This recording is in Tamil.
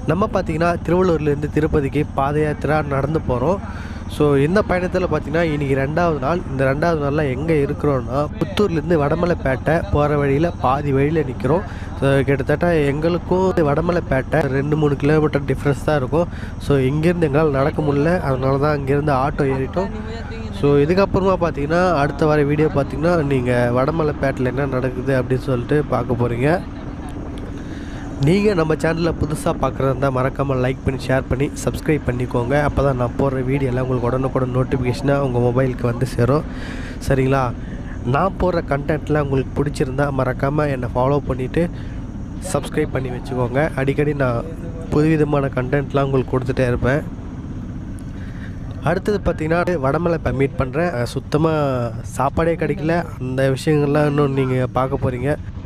நம்ம பார்த்தீங்கன்னா திருவள்ளூர்லேருந்து திருப்பதிக்கு பாத யாத்திரா நடந்து போகிறோம் ஸோ இந்த பயணத்தில் பார்த்தீங்கன்னா இன்றைக்கி ரெண்டாவது நாள் இந்த ரெண்டாவது நாளில் எங்கே இருக்கிறோன்னா புத்தூர்லேருந்து வடமலைப்பேட்டை போகிற வழியில் பாதி வழியில் நிற்கிறோம் ஸோ கிட்டத்தட்ட எங்களுக்கும் வடமலைப்பேட்டை ரெண்டு மூணு கிலோமீட்டர் டிஃப்ரென்ஸ் தான் இருக்கும் ஸோ இங்கேருந்து எங்களால் நடக்க முடியல அதனால தான் அங்கேருந்து ஆட்டோ ஏறிட்டோம் ஸோ இதுக்கப்புறமா பார்த்தீங்கன்னா அடுத்த வர வீடியோ பார்த்தீங்கன்னா நீங்கள் வடமலைப்பேட்டில் என்ன நடக்குது அப்படின்னு சொல்லிட்டு பார்க்க போகிறீங்க நீங்கள் நம்ம சேனலில் புதுசாக பார்க்குறதா இருந்தால் மறக்காமல் லைக் பண்ணி ஷேர் பண்ணி சப்ஸ்கிரைப் பண்ணிக்கோங்க அப்போ தான் நான் போடுற வீடியோலாம் உங்களுக்கு உடனுக்குடன் நோட்டிஃபிகேஷனாக உங்கள் மொபைலுக்கு வந்து சேரும் சரிங்களா நான் போடுற கண்டென்ட்லாம் உங்களுக்கு பிடிச்சிருந்தா மறக்காமல் என்னை ஃபாலோ பண்ணிவிட்டு சப்ஸ்கிரைப் பண்ணி வச்சுக்கோங்க அடிக்கடி நான் புதுவிதமான கண்டென்ட்லாம் உங்களுக்கு கொடுத்துட்டே இருப்பேன் அடுத்தது பார்த்தீங்கன்னா வடமலை மீட் பண்ணுறேன் சுத்தமாக சாப்பாடே கிடைக்கல அந்த விஷயங்கள்லாம் இன்னும் நீங்கள் பார்க்க போகிறீங்க